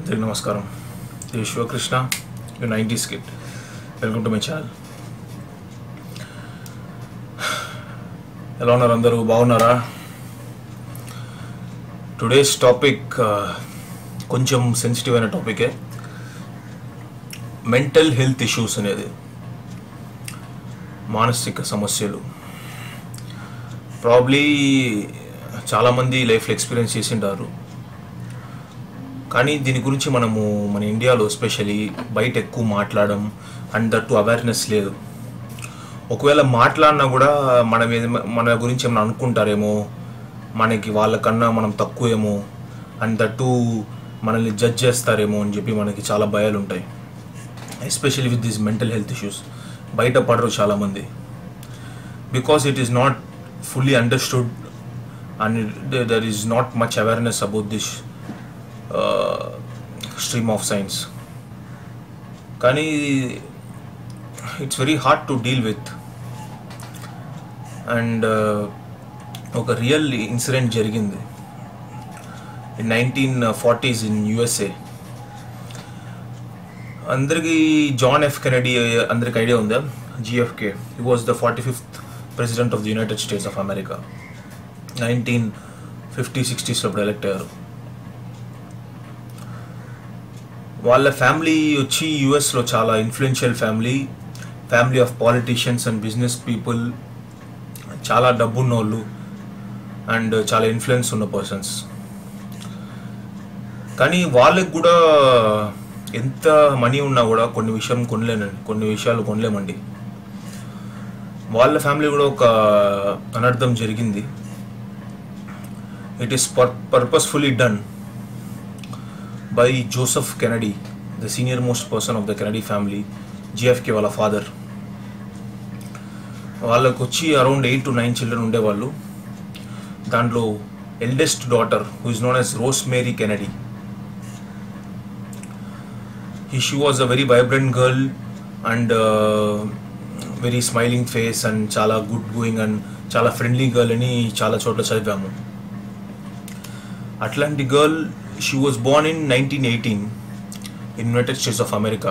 అందరికీ నమస్కారం ఇది Shivakrishna you nineties kid welcome to my channel ఎలా ఉన్నారు అందరూ బాగున్నారా టుడేస్ టాపిక్ కొంచెం సెన్సిటివ్ అయిన టాపికే మెంటల్ హెల్త్ ఇష్యూస్ అనేది మానసిక సమస్యలు ప్రాబ్లీ చాలామంది లైఫ్లో ఎక్స్పీరియన్స్ చేసింటారు కానీ దీని గురించి మనము మన ఇండియాలో ఎస్పెషలీ బయట ఎక్కువ మాట్లాడడం అండ్ దట్టు అవేర్నెస్ లేదు ఒకవేళ మాట్లాడినా కూడా మన మీద మన గురించి ఏమైనా అనుకుంటారేమో మనకి వాళ్ళకన్నా మనం తక్కువేమో అండ్ దట్టు మనల్ని జడ్జ్ చేస్తారేమో అని చెప్పి మనకి చాలా భయాలు ఉంటాయి especially with this mental health issues బయట పడరు చాలామంది because it is not fully understood and there is not much awareness about this stream of science కానీ it's very hard to deal with and ఒక రియల్ ఇన్సిడెంట్ జరిగింది in nineteen forties in USA అందరికీ John F Kennedy అందరికి idea ఉందా JFK he was the forty fifth president of the United States of America nineteen fifty సిక్స్టీస్లో ఇప్పుడు elect అయ్యారు వాళ్ళ family వచ్చి యుఎస్లో చాలా influential family family of politicians and business people చాలా డబ్బున్న వాళ్ళు అండ్ చాలా ఇన్ఫ్లుయెన్స్ ఉన్న పర్సన్స్ కానీ వాళ్ళకి కూడా ఎంత మనీ ఉన్నా కూడా కొన్ని విషయం కొనలేనండి కొన్ని విషయాలు కొనలేమండి వాళ్ళ ఫ్యామిలీ కూడా ఒక అనర్థం జరిగింది ఇట్ ఈస్ పర్ purposefully done by Joseph Kennedy the senior most person of the Kennedy family JFK వాళ్ళ ఫాదర్ వాళ్ళకు వచ్చి around eight to nine children ఉండేవాళ్ళు దాంట్లో eldest daughter who is known as Rose Mary Kennedy he she was a very vibrant girl and uh, very smiling face and చాలా good going and చాలా friendly girl అని చాలా చోట్ల చదివాము అట్లాంటి girl she was born in nineteen eighteen in United States of America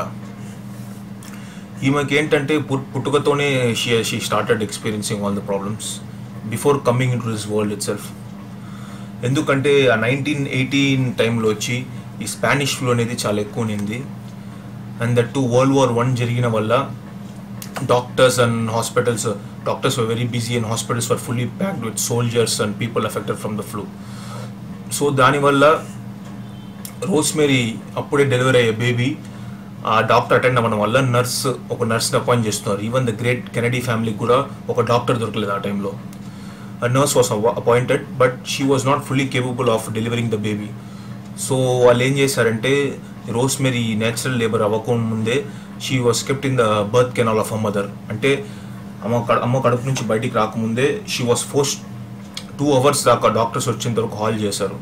ఈమెకి ఏంటంటే పుట్ పుట్టుకతోనే she she started experiencing all the problems before coming in to this world itself ఎందుకంటే ఆ నైన్టీన్ ఎయిటీన్ టైంలో వచ్చి ఈ స్పానిష్ ఫ్లూ అనేది చాలా ఎక్కువ ఉన్నింది and that too world war one జరిగిన వల్ల doctors and hospitals doctors were very busy and hospitals were fully packed with soldiers and people affected from the flu so దానివల్ల రోస్మేరీ అప్పుడే డెలివరీ అయ్యే baby ఆ డాక్టర్ అటెండ్ అవ్వడం వల్ల nurse ఒక నర్స్ని అపాయింట్ చేస్తున్నారు ఈవెన్ ద గ్రేట్ కెనడీ ఫ్యామిలీకి కూడా ఒక డాక్టర్ దొరకలేదు ఆ టైంలో nurse was appointed but she was not fully capable of delivering the baby so వాళ్ళు ఏం చేశారంటే రోస్మెరీ నేచురల్ లేబర్ అవ్వకముందే she was kept in the birth canal of a mother అంటే అమ్మ కడ అమ్మ కడుపు నుంచి బయటికి రాకముందే she was force two hours దాకా డాక్టర్స్ వచ్చేంత వరకు హాల్ చేశారు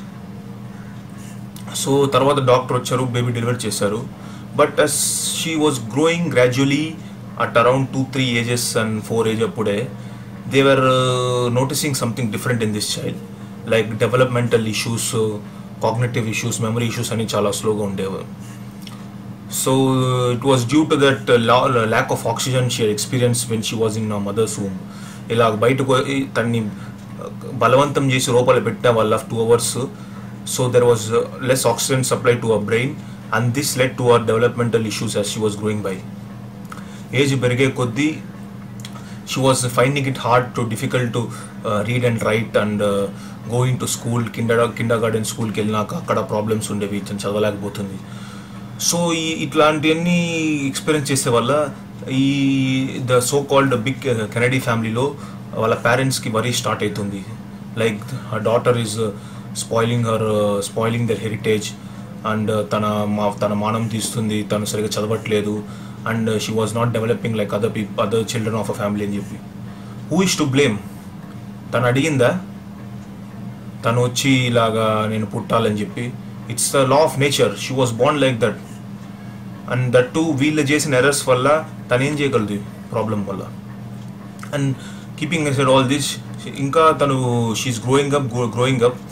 సో తర్వాత డాక్టర్ వచ్చారు బేబీ డెలివరీ చేశారు but as she was growing gradually at around two three ages and four age అప్పుడే they were noticing something different in this child like developmental issues cognitive issues memory issues అని చాలా స్లోగా ఉండేవి so it was due to that lack of oxygen she experience when she was in mother's home ఇలా బయటకు తన్ని బలవంతం చేసి లోపల పెట్టిన వాళ్ళ two hours so there was less oxygen supply to our brain and this let to our developmental issues as she was growing by age పెరిగే కొద్దీ she was finding it hard to difficult to read and write and going to school kinder kindergarten స్కూల్కి వెళ్ళినాక అక్కడ problems ఉండేవి తను చదవలేకపోతుంది so ఈ ఇట్లాంటివన్నీ experience చేసే వల్ల ఈ the so called big Kennedy ఫ్యామిలీలో వాళ్ళ పేరెంట్స్కి వరీ స్టార్ట్ అవుతుంది like daughter is spoiling her spoiling their heritage and తన మా తన మానం తీస్తుంది తను సరిగ్గా చదవట్లేదు and she was not developing like other పీప్ other children of a family అని చెప్పి హూ ఇస్ టు బ్లేమ్ తను అడిగిందా తను వచ్చి ఇలాగా నేను పుట్టాలని చెప్పి it's the law of nature she was బాండ్ like that and that too వీళ్ళు చేసిన ఎర్రర్స్ వల్ల తను ఏం చేయగలదు ప్రాబ్లం వల్ల and keeping said all this ఇంకా తను she is growing up growing up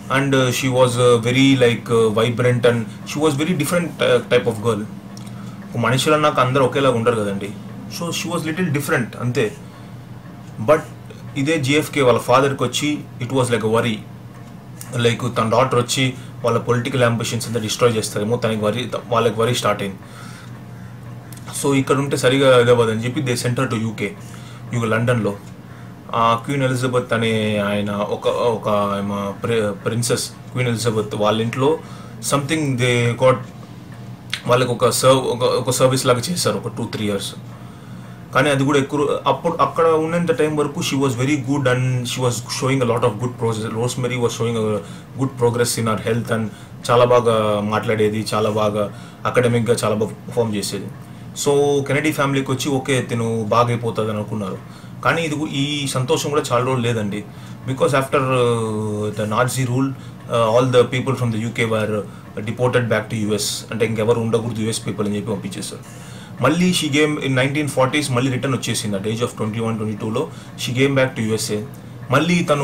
and she was very like vibrant and she was very different type of girl మనుషులు అన్నాక అందరూ ఒకేలాగా ఉండరు కదండి so she was little different అంతే బట్ ఇదే జిఎఫ్కే వాళ్ళ ఫాదర్కి వచ్చి it was like worry like తన డాటర్ వచ్చి వాళ్ళ పొలిటికల్ అంబిషన్స్ అంతా డిస్ట్రాయ్ చేస్తారేమో తనకి వరీ వాళ్ళకి వరీ స్టార్ట్ అయింది సో ఇక్కడ ఉంటే సరిగా ఇదవ్వదు అని చెప్పి they sent her to UK UK లండన్లో ఆ క్వీన్ ఎలిజబెత్ అనే ఆయన ఒక ఒక ప్రిన్సెస్ క్వీన్ ఎలిజబెత్ వాళ్ళ ఇంట్లో సంథింగ్ దే గాట్ వాళ్ళకి ఒక సర్వ్ ఒక ఒక సర్వీస్ లాగా చేశారు ఒక టూ త్రీ ఇయర్స్ కానీ అది కూడా ఎక్కువ అప్పుడు అక్కడ ఉన్నంత టైం వరకు she was very good and she was showing a lot of good process Rose Mary was showing good progress in our health and చాలా బాగా మాట్లాడేది చాలా బాగా అకాడమిక్గా చాలా బాగా పర్ఫామ్ చేసేది సో కెనడీ ఫ్యామిలీకి వచ్చి ఓకే తిను బాగా అయిపోతుంది అని అనుకున్నారు కానీ ఇది ఈ సంతోషం కూడా చాలా రోజులు లేదండి because after the Nazi rule all the people from the UK were deported back to US అంటే ఇంకెవరు ఉండకూడదు యూఎస్ పీపుల్ అని చెప్పి పంపించేశారు మళ్ళీ she came in nineteen forties మళ్ళీ రిటర్న్ వచ్చేసింది at age of twenty one twenty టూలో she came back to USA మళ్ళీ తను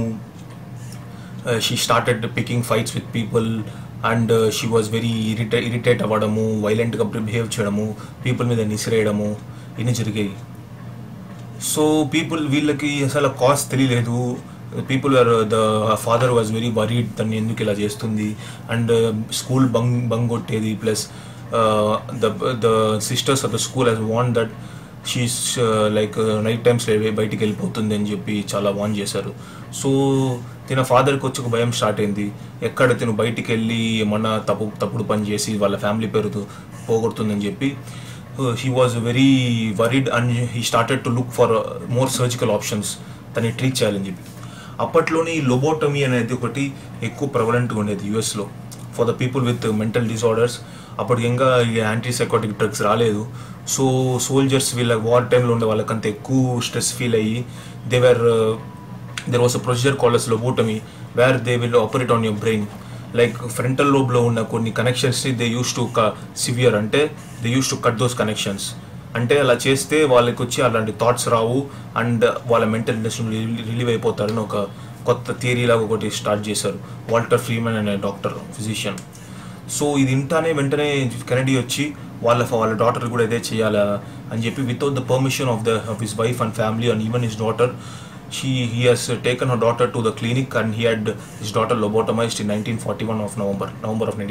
she started picking fights with people and she was very ఇరిటే ఇరిటేట్ అవ్వడము వైలెంట్గా బిహేవ్ చేయడము పీపుల్ మీద నిసిరేయడము ఇన్ని జరిగాయి సో పీపుల్ వీళ్ళకి అసలు కాస్ట్ తెలియలేదు people are the father was very worried తను ఎందుకు ఇలా చేస్తుంది అండ్ స్కూల్ బంగ్ బంగ్ కొట్టేది plus the the sisters of the school he's వాన్ that she's like night times బయటికి వెళ్ళిపోతుంది అని చెప్పి చాలా వాన్ చేశారు సో తిన ఫాదర్కి వచ్చి ఒక భయం స్టార్ట్ అయింది ఎక్కడ తిను బయటికి వెళ్ళి ఏమన్నా తప్పు తప్పుడు పని చేసి వాళ్ళ ఫ్యామిలీ పేరుతో పోగొడుతుందని చెప్పి he was very worried and he started to look for more surgical options తనని ట్రీట్ చేయాలని చెప్పి అప్పట్లోని లోబోటమీ అనేది ఒకటి ఎక్కువ ప్రవలెంట్గా ఉండేది యూఎస్లో for the people with mental disorders అప్పటికి ఇంకా ఈ యాంటీసైకోటిక్ డ్రగ్స్ రాలేదు సో సోల్జర్స్ వీళ్ళ వార్ టైంలో ఉండే వాళ్ళకంత ఎక్కువ స్ట్రెస్ ఫీల్ అయ్యి దేవర్ there was a procedure calls lobotomy where they will operate on your brain like frontal లోబ్లో ఉన్న కొన్ని కనెక్షన్స్ని దే యూస్ టు సివియర్ అంటే they use to cut those connections అంటే అలా చేస్తే వాళ్ళకి వచ్చి అలాంటి థాట్స్ రావు అండ్ వాళ్ళ మెంటల్ ఇండస్ట్రీ రిలీవ్ అయిపోతారని ఒక కొత్త థియరీ లాగా ఒకటి స్టార్ట్ చేశారు వాల్టర్ ఫ్రీమన్ అనే డాక్టర్ ఫిజిషియన్ సో ఇది వింటానే వెంటనే కెనడీ వచ్చి వాళ్ళ వాళ్ళ డాటర్ కూడా ఇదే చేయాలా అని చెప్పి without the permission of the of his wife and family and even his daughter she he has taken her daughter to the clinic and he had his daughter lobotomized in 1941 of November November of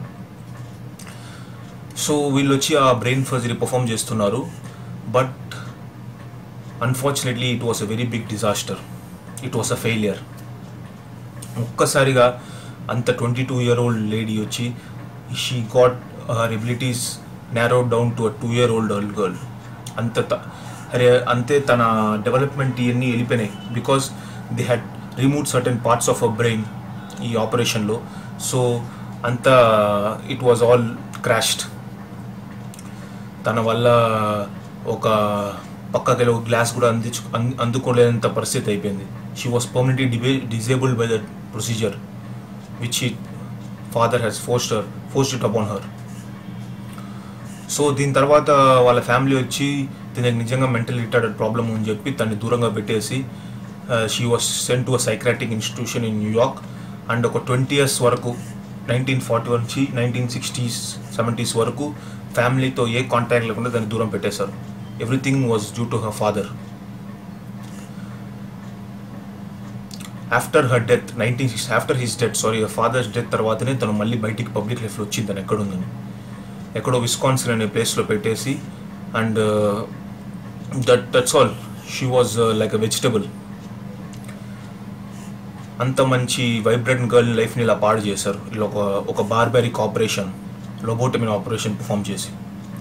1941 so వీళ్ళు వచ్చి ఆ brain surgery perform చేస్తున్నారు but unfortunately it was a very big disaster it was a failure ఒక్కసారిగా అంత twenty two year old lady వచ్చి she got her abilities narrow down to a two year old old girl అంత త- అరే అంతే తన development ఇవన్నీ వెళ్ళిపోయినాయి because they had remove certain parts of a brain ఈ ఆపరేషన్లో సో అంత ఇట్ వాజ్ ఆల్ క్రాష్డ్ తన వల్ల ఒక పక్కకి ఒక గ్లాస్ కూడా అందించు అం- అందుకోలేనంత పరిస్థితి అయిపోయింది షీ వాస్ పర్మనెంట్లీ డిబే disabled by that procedure which ఈ father has forced forced it upon her so దీని తర్వాత వాళ్ళ ఫ్యామిలీ వచ్చి దీనికి నిజంగా మెంటల్ రిటార్డెడ్ ప్రాబ్లమ్ అని చెప్పి తన్ని దూరంగా పెట్టేసి she was sent to a psychiatric institution in New York and ఒక ట్వంటీ ఇయర్స్ వరకు నైన్టీన్ ఫార్టీ వన్ నుంచి నైన్టీన్ సిక్స్టీస్ సెవెంటీస్ వరకు ఫ్యామిలీతో ఏ కాంటాక్ట్ లేకుండా దాన్ని దూరం పెట్టేశారు everything was due to her father after her death nineteen six after his death sorry fathers death తర్వాతనే తను మళ్ళీ బయటికి పబ్లిక్ లైఫ్లో వచ్చింది తను ఎక్కడుందని ఎక్కడో విస్కాన్సిన్ అనే ప్లేస్లో పెట్టేసి and that that's all she was like a vegetable అంత మంచి వైబ్రెంట్ గర్ల్ లైఫ్ని ఇలా పాడు చేశారు ఇలా ఒక ఒక barbaric operation lobotomy operation perform చేసి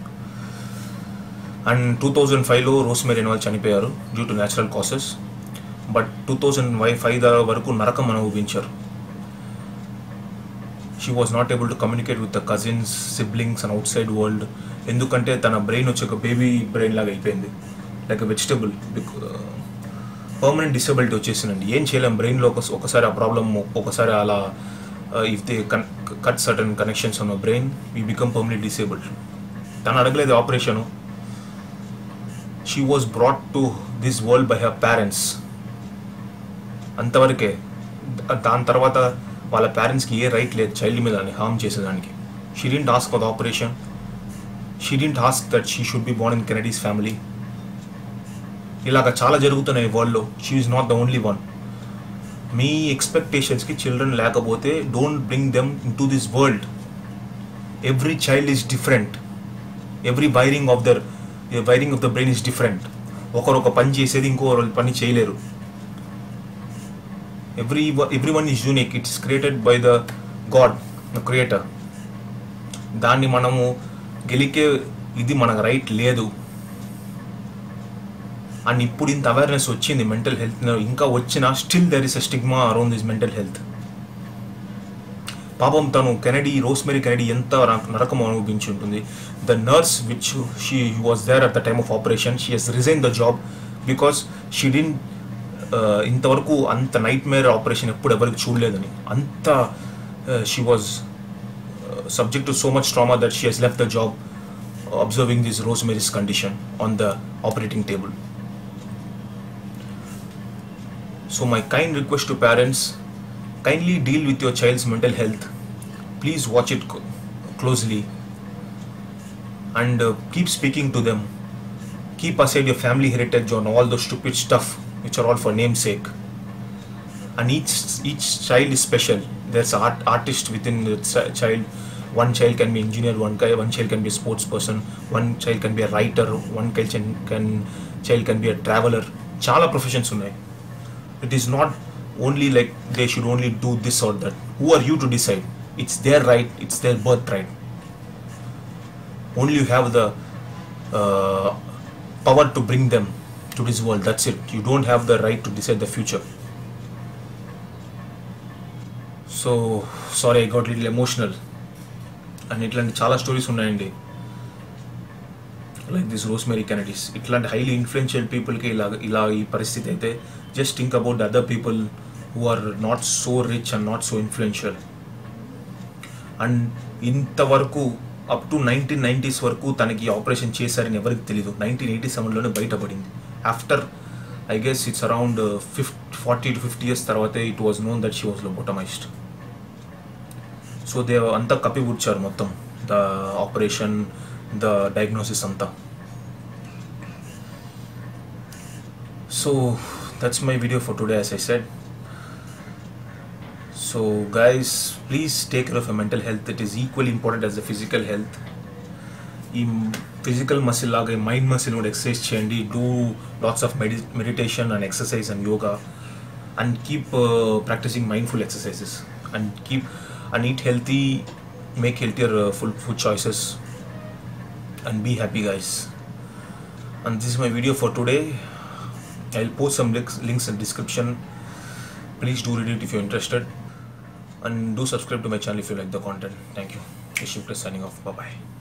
అండ్ టూ థౌజండ్ ఫైవ్లో రోస్మెరీన్ వాళ్ళు చనిపోయారు due to natural causes but two thousand five వరకు నరకం అనుభవించారు she was not able to communicate with the cousins siblings and outside world ఎందుకంటే తన బ్రెయిన్ వచ్చి ఒక బేబీ బ్రెయిన్ లాగా అయిపోయింది లైక్ వెజిటబుల్ పర్మనెంట్ డిసబిలిటీ వచ్చేసిందండి ఏం చేయలేం బ్రెయిన్లో ఒక ఒకసారి ఆ ప్రాబ్లమ్ ఒకసారి అలా if they cut certain connections ఉన్న brain we become permanent disabled తను అడగలేదు operation she was brought to this world by her parents అంతవరకే దా- దాని తర్వాత వాళ్ళ పేరెంట్స్కి ఏ రైట్ లేదు చైల్డ్ మీద హార్మ్ చేసేదానికి she didn't ask for the operation she didn't ask that she should be born in Kennedy's family ఇలాగ చాలా జరుగుతున్నాయి వరల్డ్లో she is not the only one మీ ఎక్స్పెక్టేషన్స్కి చిల్డ్రన్ లేకపోతే don't bring them in to this world every child is different every wiring of their wiring of the brain is different ఒకరు ఒక పని చేసేది ఇంకో పని చేయలేరు every everyone is unique it's created by the god the creator దాన్ని మనము గెలికే ఇది మనకు రైట్ లేదు అండ్ ఇప్పుడు ఇంత అవేర్నెస్ వచ్చింది మెంటల్ హెల్త్ ఇంకా వచ్చినా still there is a stigma around this mental health పాపం తను కెనడీ రోస్మెరీ కెనడీ ఎంత న- నరకం అనుభవించి ఉంటుంది the nurse which she was there at the time of operation she has resign the job because she didn't ఇంతవరకు అంత nightmare operation ఎప్పుడు ఎవరికి చూడలేదని అంత she was subject to so much trauma that she has left the job uh, observing this Rosemary's condition on the operating table. So, my kind request to parents kindly deal with your child's mental health. Please watch it co- closely and uh, keep speaking to them. Keep aside your family heritage on all the stupid stuff which are all for namesake and each each child is special there's art artist within the chi- child one child can be engineer one guy one child can be a sports person one child can be a writer one child can, can child can be a traveler చాలా professions ఉన్నాయి it is not only like they should only do this or that who are you to decide it's their right it's their birth right only you have the power to bring them to this world that's it you don't have the right to decide the future so sorry I got little emotional and ఇట్లాంటి చాలా stories ఉన్నాయండి like this Rosemary Kennedy's ఇట్లాంటి highly influential పీపుల్కి ఇలా ఇలా ఈ పరిస్థితి అయితే just think about other people who are not so rich and not so influential and ఇంతవరకు అప్ టు నైన్టీన్ నైంటీస్ వరకు తనకి ఆపరేషన్ చేశారని ఎవరికి తెలియదు నైన్టీన్ ఎయిటీ సెవెన్లోనే బయటపడింది after I guess it's around fifty forty to fifty years తర్వాతే it was known that she was lobotomized so they అంతా కప్పిపుచ్చారు మొత్తం ద ఆపరేషన్ ద డయాగ్నోసిస్ అంతా so that's my video for today as I said so guys please take care of mental health it is equal important as the physical health ఈ physical muscle లాగా ఈ mind muscle కూడా exercise చేయండి do lots of medi meditation and exercise and yoga and keep practicing mindful exercises and keep and eat healthy make healthier full food choices and be happy guys and this is my video for today i'll post some links, links in description please do read it if you're interested and do subscribe to my channel if you like the content thank you Ishim signing off bye bye